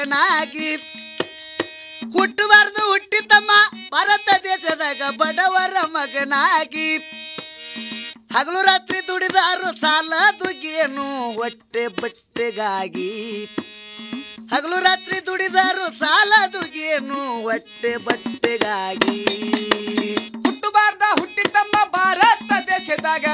ಮಗನಾಗಿ ಹುಟ್ಟಬಾರ್ದು ಹುಟ್ಟಿತಮ್ಮ ಭಾರತ ದೇಶದಾಗ ಬಡವರ ಮಗನಾಗಿ ಹಗಲು ರಾತ್ರಿ ದುಡಿದಾರು ಸಾಲ ದುಗಿಯನು ಹೊಟ್ಟೆ ಬಟ್ಟೆಗಾಗಿ ಹಗಲು ರಾತ್ರಿ ದುಡಿದಾರು ಸಾಲ ದುಗಿಯನು ಹೊಟ್ಟೆ ಬಟ್ಟೆಗಾಗಿ ಹುಟ್ಟಬಾರ್ದ ಹುಟ್ಟಿತಮ್ಮ ಭಾರತ ದೇಶದಾಗ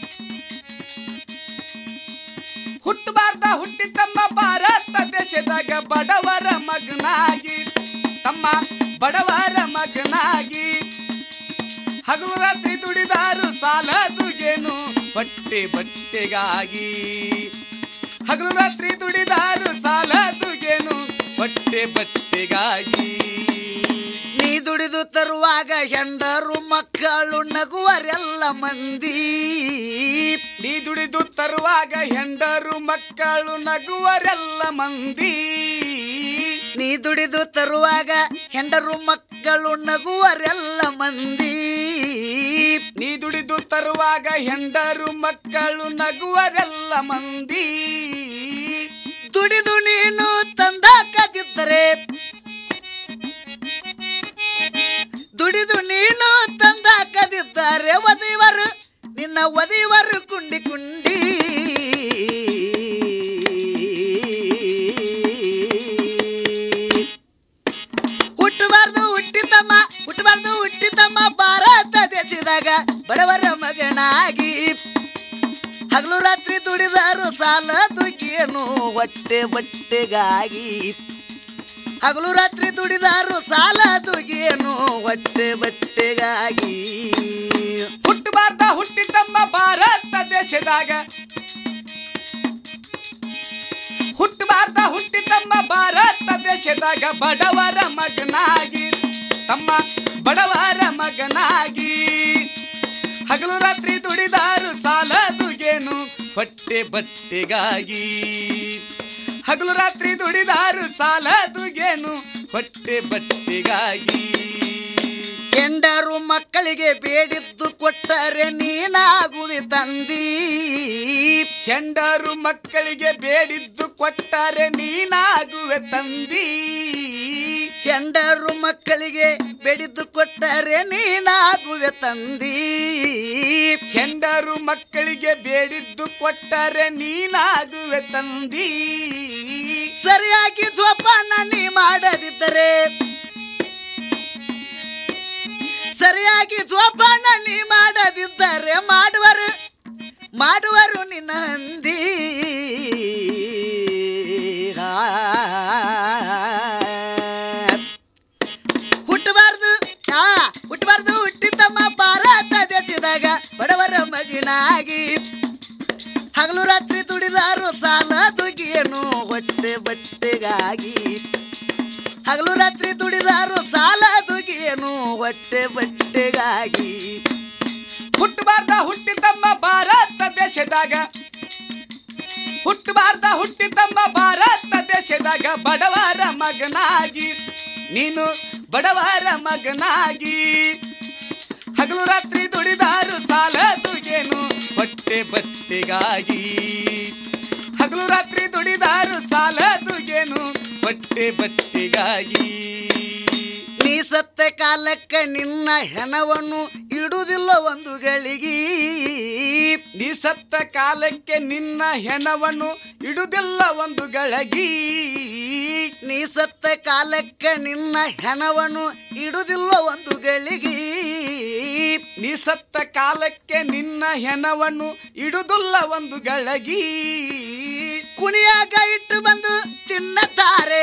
ಹುಟ್ಟಬಾರ್ದ ಹುಟ್ಟಿತಮ್ಮ ಭಾರತ ದೇಶದಾಗ ಬಡವರ ಮಗನಾಗಿ ತಮ್ಮ ಬಡವರ ಮಗನಾಗಿ ಹಗಲು ರಾತ್ರಿ ದುಡಿದಾರು ಸಾಲ ದುಗೇನು ಹೊಟ್ಟೆ ಬಟ್ಟೆಗಾಗಿ ಹಗಲು ರಾತ್ರಿ ದುಡಿದಾರು ಸಾಲ ದುಗೇನು ಹೊಟ್ಟೆ ಬಟ್ಟೆಗಾಗಿ ನೀ ದುಡಿದು ತರುವಾಗ ಹೆಂಡರು ಮಕ್ಕಳು ನಗುವರೆಲ್ಲ ಮಂದಿ ನೀ ದುಡಿದು ತರುವಾಗ ಹೆಂಡರು ಮಕ್ಕಳು ನಗುವರೆಲ್ಲ ಮಂದಿ ನೀ ದುಡಿದು ತರುವಾಗ ಹೆಂಡರು ಮಕ್ಕಳು ನಗುವರೆಲ್ಲ ಮಂದಿ ನೀ ದುಡಿದು ತರುವಾಗ ಹೆಂಡರು ಮಕ್ಕಳು ನಗುವರೆಲ್ಲ ಮಂದಿ ದುಡಿದು ನೀನು ತಂದಾಕದಿದ್ದರೆ ದುಡಿದು ನೀನು ತಂದಾಕದಿದ್ದರೆ ಒದಿವರು ನಿನ್ನ ಒದಿವರು ಕುಂಡಿ ಕುಂಡಿ ಹುಟ್ಟಬಾರ್ದು ಹುಟ್ಟಿತಮ್ಮ ಹುಟ್ಟಬಾರ್ದು ಹುಟ್ಟಿತಮ್ಮ ಭಾರತ ದೇಶದಾಗ ಬಡವರ ಮಗನಾಗಿ ಹಗಲು ರಾತ್ರಿ ದುಡಿದಾರು ಸಾಲ ದುಗಿಯನು ಹೊಟ್ಟೆ ಬಟ್ಟೆಗಾಗಿ ಹಗಲು ರಾತ್ರಿ ದುಡಿದಾರು ಸಾಲ ದುಗಿಯನು ಹೊಟ್ಟೆ ಬಟ್ಟೆಗಾಗಿ ಹುಟ್ಟಬಾರ್ದ ಹುಟ್ಟಿತಮ್ಮ ಭಾರತ ದೇಶದಾಗ ಹುಟ್ಟಬಾರ್ದ ಹುಟ್ಟಿತಮ್ಮ ಭಾರತ ದೇಶದಾಗ ಬಡವರ ಮಗನಾಗಿ ತಮ್ಮ ಬಡವರ ಮಗನಾಗಿ ಹಗಲು ರಾತ್ರಿ ದುಡಿದಾರು ಸಾಲ ದುಗೇನು ಹೊಟ್ಟೆ ಬಟ್ಟೆಗಾಗಿ ಹಗಲು ರಾತ್ರಿ ದುಡಿದಾರು ಸಾಲ ದುಗೇನು ಹೊಟ್ಟೆ ಬಟ್ಟೆಗಾಗಿ ಹೆಂಡರು ಮಕ್ಕಳಿಗೆ ಬೇಡಿದ್ದು ಕೊಟ್ಟರೆ ನೀನಾಗುವೆ ತಂದಿ ಹೆಂಡರು ಮಕ್ಕಳಿಗೆ ಬೇಡಿದ್ದು ಕೊಟ್ಟರೆ ನೀನಾಗುವೆ ತಂದಿ ಹೆಂಡರು ಮಕ್ಕಳಿಗೆ ಬೇಡಿದ್ದು ಕೊಟ್ಟರೆ ನೀನಾಗುವೆ ತಂದಿ ಹೆಂಡರು ಮಕ್ಕಳಿಗೆ ಬೇಡಿದ್ದು ಕೊಟ್ಟರೆ ನೀನಾಗುವೆ ತಂದಿ ಸರಿಯಾಗಿ ಜೋಪಾನ ನೀ ಮಾಡದಿದ್ದರೆ ಸರಿಯಾಗಿ ಜೋಪಾನ ನೀ ಮಾಡದಿದ್ದರೆ ಮಾಡುವರು ಮಾಡುವರು ನಿನ್ನ ಹಂದಿ ಹುಟ್ಟಬಾರ್ದು ಆ ಹುಟ್ಟಬಾರ್ದು ಹುಟ್ಟಿತಮ್ಮ ಭಾರತ ದೇಶದಾಗ ಬಡವರ ಮಗಿನಾಗಿ ಹಗಲು ರಾತ್ರಿ ದುಡಿದಾರು ಸಾಲ ದುಗಿಯನು ಹೊಟ್ಟೆ ಬಟ್ಟೆಗಾಗಿ ಹಗಲು ರಾತ್ರಿ ದುಡಿದಾರು ಸಾಲ ದುಗಿಯನು ಹೊಟ್ಟೆ ಬಟ್ಟೆಗಾಗಿ ಹುಟ್ಟಬಾರ್ದ ಹುಟ್ಟಿತಮ್ಮ ಭಾರತ ದೇಶದಾಗ ಹುಟ್ಟಬಾರ್ದ ಹುಟ್ಟಿತಮ್ಮ ಭಾರತ ದೇಶದಾಗ ಬಡವರ ಮಗನಾಗಿ ನೀನು ಬಡವರ ಮಗನಾಗಿ ಹಗಲು ರಾತ್ರಿ ದುಡಿದಾರು ಸಾಲ ದುಗೇನು ಹೊಟ್ಟೆ ಬಟ್ಟೆಗಾಗಿ ಹಗಲು ರಾತ್ರಿ ದುಡಿದಾರು ಸಾಲ ದುಗೇನು ಹೊಟ್ಟೆ ಬಟ್ಟೆಗಾಗಿ ನೀ ಸತ್ತ ಕಾಲಕ್ಕ ನಿನ್ನ ಹೆಣವನ್ನು ಇಡುವುದಿಲ್ಲ ಒಂದು ಗಳಿಗೆ ನೀ ಸತ್ತ ಕಾಲಕ್ಕೆ ನಿನ್ನ ಹೆಣವನ್ನು ಇಡುವುದಿಲ್ಲ ಒಂದು ಗಳಗಿ ನೀ ಸತ್ತ ಕಾಲಕ್ಕ ನಿನ್ನ ಹೆಣವನ್ನು ಇಡುವುದಿಲ್ಲ ಒಂದು ಗಳಿಗೆ ನೀ ಸತ್ತ ಕಾಲಕ್ಕೆ ನಿನ್ನ ಹೆಣವನ್ನು ಇಡುವುದಿಲ್ಲ ಒಂದು ಗಳಗಿ ಕುಣಿಯಾಗ ಇಟ್ಟು ಬಂದು ತಿನ್ನತಾರೆ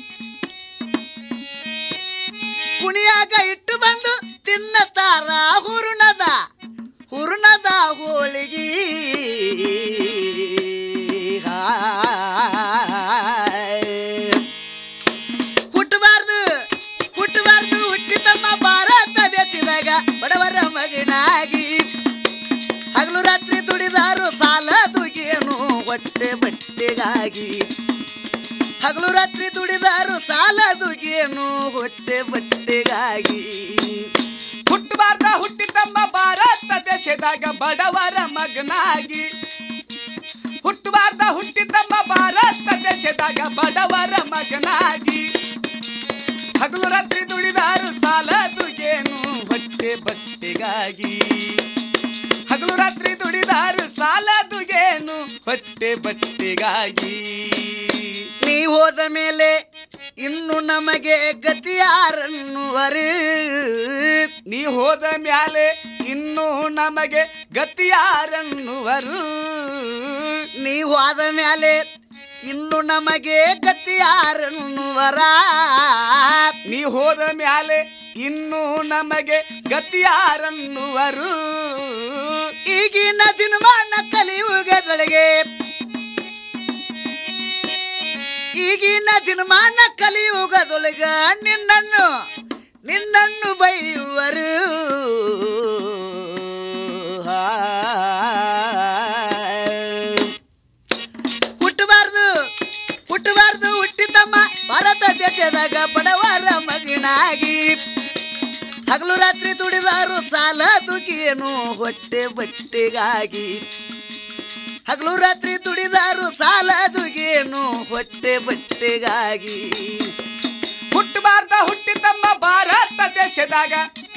ಕುಣಿಯಾಗ ಇಟ್ಟು ಬಂದು ತಿನ್ನತಾರ ಹುರುಣದ ಹುರುಣದ ಹೋಳಿಗೆ ಹುಟ್ಟಬಾರ್ದು ಹುಟ್ಟಬಾರ್ದು ಹುಟ್ಟಿತಮ್ಮ ಭಾರತ ದೇಶದಾಗ ಬಡವರ ಮಗನಾಗಿ ಹಗಲು ರಾತ್ರಿ ದುಡಿದಾರು ಸಾಲ ದುಗಿಯನು ಹೊಟ್ಟೆ ಬಟ್ಟೆಗಾಗಿ ಹಗಲು ರಾತ್ರಿ ದುಡಿದಾರು ಸಾಲ ದುಗಿಯನು ಹೊಟ್ಟೆ ಬಟ್ಟೆಗಾಗಿ ಹುಟ್ಟಬಾರ್ದ ಹುಟ್ಟಿತಮ್ಮ ಭಾರತ ದೇಶದಾಗ ಬಡವರ ಮಗನಾಗಿ ಹುಟ್ಟಬಾರ್ದ ಹುಟ್ಟಿತಮ್ಮ ಭಾರತ ದೇಶದಾಗ ದೇಶದಾಗ ಬಡವರ ಮಗನಾಗಿ ಹಗಲು ರಾತ್ರಿ ದುಡಿದಾರು ಸಾಲದು ಏನು ಹೊಟ್ಟೆ ಬಟ್ಟೆಗಾಗಿ ಹಗಲು ರಾತ್ರಿ ದುಡಿದಾರು ಸಾಲದು ಏನು ಹೊಟ್ಟೆ ಬಟ್ಟೆಗಾಗಿ ನೀ ಹೋದ ಮೇಲೆ ಇನ್ನು ನಮಗೆ ಗತಿಯಾರನ್ನುವರು ನೀ ಹೋದ ಮ್ಯಾಲೆ ಇನ್ನು ನಮಗೆ ಗತಿಯಾರನ್ನುವರು ನೀ ಹೋದ ಮೇಲೆ ಇನ್ನು ನಮಗೆ ಗತಿಯಾರನ್ನುವರ ನೀ ಹೋದ ಮ್ಯಾಲೆ ಇನ್ನು ನಮಗೆ ಗತಿಯಾರನ್ನುವರು ಈಗಿನ ದಿನಮಾನ ಕಲಿಯುಗದೊಳಗೆ ಈಗಿನ ದಿನಮಾನ ಕಲಿಯುಗದೊಳಗ ನಿನ್ನನ್ನು ನಿನ್ನನ್ನು ಬೈಯುವರು ಹುಟ್ಟಬಾರ್ದು ಹುಟ್ಟಬಾರ್ದು ಹುಟ್ಟಿತಮ್ಮ ಭಾರತ ದೇಶದಾಗ ಬಡವರ ಮಗನಾಗಿ ಹಗಲು ರಾತ್ರಿ ದುಡಿದಾರು ಸಾಲ ದುಗಿಯೇನು ಹೊಟ್ಟೆ ಬಟ್ಟೆಗಾಗಿ ಹಗಲು ರಾತ್ರಿ ದುಡಿದಾರು ಸಾಲ ದುಗಿಯೇನು ಹೊಟ್ಟೆ ಬಟ್ಟೆಗಾಗಿ ಹುಟ್ಟಬಾರ್ದ ಹುಟ್ಟಿತಮ್ಮ ಭಾರತ ದೇಶದಾಗ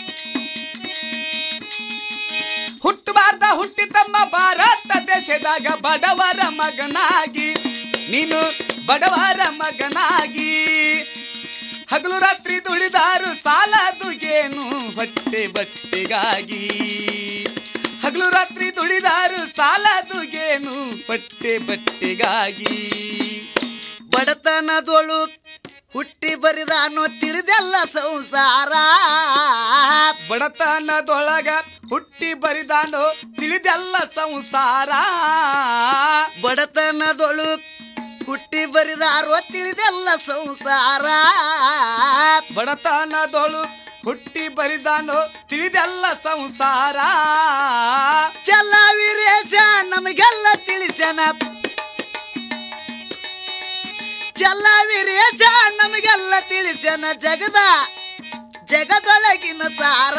ಹುಟ್ಟಬಾರ್ದ ಹುಟ್ಟಿತಮ್ಮ ಭಾರತ ದೇಶದಾಗ ಬಡವರ ಮಗನಾಗಿ ನೀನು ಬಡವರ ಮಗನಾಗಿ ಹಗಲು ರಾತ್ರಿ ದುಡಿದಾರು ಸಾಲದು ಏನು ಹೊಟ್ಟೆ ಬಟ್ಟೆಗಾಗಿ ಹಗಲು ರಾತ್ರಿ ದುಡಿದಾರು ಸಾಲದು ಏನು ಹೊಟ್ಟೆ ಬಟ್ಟೆಗಾಗಿ ಬಡತನದೊಳು ಹುಟ್ಟಿ ಬರಿದಾನೋ ತಿಳಿದೆಲ್ಲ ಸಂಸಾರ ಬಡತನದೊಳಗ ಹುಟ್ಟಿ ಬರಿದಾನೋ ತಿಳಿದೆಲ್ಲ ಸಂಸಾರ ಬಡತನದೊಳು ಹುಟ್ಟಿ ಬರಿದಾರೋ ತಿಳಿದೆಲ್ಲ ಸಂಸಾರ ಬಡತನದೊಳು ಹುಟ್ಟಿ ಬರಿದಾನೋ ತಿಳಿದೆಲ್ಲ ಸಂಸಾರ ಚಲ್ಲ ವೀರೇಶ ನಮಗೆಲ್ಲ ತಿಳಿಸನ ಚಲ್ಲ ವೀರೇಶ ನಮಗೆಲ್ಲ ತಿಳಿಸನ ಜಗದ ಜಗದೊಳಗಿನ ಸಾರ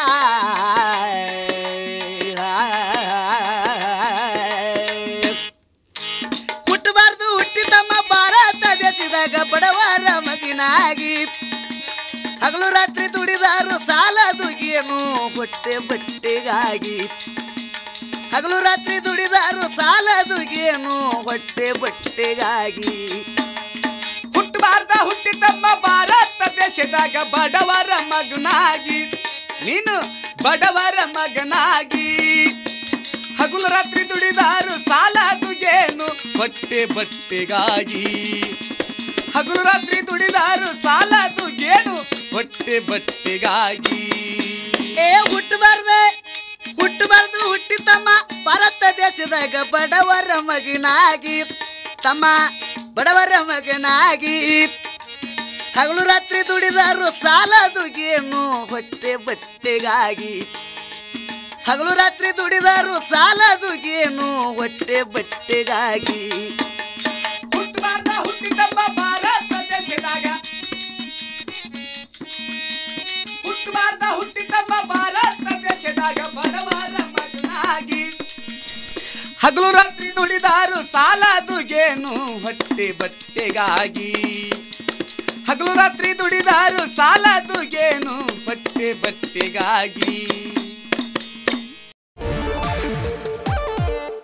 ಹುಟ್ಟಬಾರ್ದು ಹುಟ್ಟಿದಮ್ಮ ಭಾರತ ದೇಶದಾಗ ಬಡವರ ಮಗಿನಾಗಿ ಹಗಲು ರಾತ್ರಿ ದುಡಿದಾರು ಸಾಲ ದುಗಿಯನು ಹೊಟ್ಟೆ ಬಟ್ಟೆಗಾಗಿ ಹಗಲು ರಾತ್ರಿ ದುಡಿದಾರು ಸಾಲ ದುಗಿಯನು ಹೊಟ್ಟೆ ಬಟ್ಟೆಗಾಗಿ ಹುಟ್ಟಬಾರ್ದ ಹುಟ್ಟಿತಮ್ಮ ಭಾರತ ದೇಶದಾಗ ಬಡವರ ಮಗನಾಗಿ ನೀನು ಬಡವರ ಮಗನಾಗಿ ಹಗಲು ರಾತ್ರಿ ದುಡಿದಾರು ಸಾಲ ದುಗೇನು ಹೊಟ್ಟೆ ಬಟ್ಟೆಗಾಗಿ ಹಗಲು ರಾತ್ರಿ ದುಡಿದಾರು ಸಾಲ ದುಗೇನು ಹೊಟ್ಟೆ ಬಟ್ಟೆಗಾಗಿ ಏ ಹುಟ್ಟಬಾರ್ದೆ ಹುಟ್ಟಬಾರ್ದು ಹುಟ್ಟಿ ತಮ್ಮ ಭಾರತ ದೇಶದಾಗ ಬಡವರ ಮಗನಾಗಿ ತಮ್ಮ ಬಡವರ ಮಗನಾಗಿ ಹಗಲು ರಾತ್ರಿ ದುಡಿದಾರು ಸಾಲ ದುಗಿಯನು ಹೊಟ್ಟೆ ಬಟ್ಟೆಗಾಗಿ ಹಗಲು ರಾತ್ರಿ ದುಡಿದಾರು ಸಾಲ ದುಗಿಯನು ಹೊಟ್ಟೆ ಬಟ್ಟೆಗಾಗಿ ಹುಟ್ಟಬಾರ್ದ ಹುಟ್ಟಿತಮ್ಮ ಭಾರತ ದೇಶದಾಗ ಹುಟ್ಟಬಾರ್ದ ಹುಟ್ಟಿತಮ್ಮ ಭಾರತ ದೇಶದಾಗ ಬಡವರ ಮಗನಾಗಿ ಹಗಲು ರಾತ್ರಿ ದುಡಿದಾರು ಸಾಲ ದುಗೇನು ಹೊಟ್ಟೆ ಬಟ್ಟೆಗಾಗಿ ಹಗಲು ರಾತ್ರಿ ದುಡಿದಾರು ಸಾಲ ದುಗೇನು ಹೊಟ್ಟೆ ಬಟ್ಟೆಗಾಗಿ